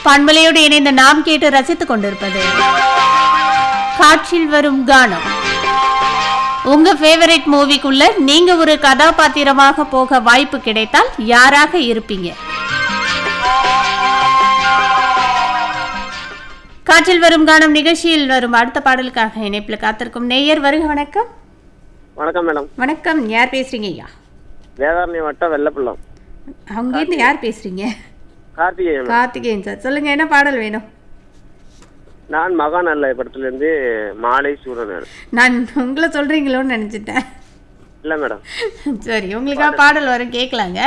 பண்பலையோடு இணைந்து நாம் கேட்டு ரசித்துக் கொண்டிருப்பது காட்சியில் வரும் கானம் உங்க ஃபேவரட் மூவிக்குள்ள நீங்க ஒரு கதாபாத்திரமாக போக வாய்ப்பு கிடைத்தால் யாராக இருப்பீங்க காற்றில் வரும் கானம் நிகழ்ச்சியில் வரும் அடுத்த பாடலுக்காக இணைப்பில் காத்திருக்கும் நேயர் வருக வணக்கம் வணக்கம் மேடம் வணக்கம் யார் பேசுறீங்க ஐயா வேதாரண்யம் வட்டம் வெள்ளப்பள்ளம் அங்கேருந்து யார் பேசுறீங்க கார்த்திகேயன் மேடம். கார்த்திகேயன் சார் சொல்லுங்க என்ன பாடல் வேணும் நான் மகான் அல்ல படத்துலேருந்து மாலை சூரன் மேடம் நான் உங்களை சொல்றீங்களோன்னு நினைச்சிட்டேன் இல்லை மேடம் சரி உங்களுக்காக பாடல் வரும் கேட்கலாங்க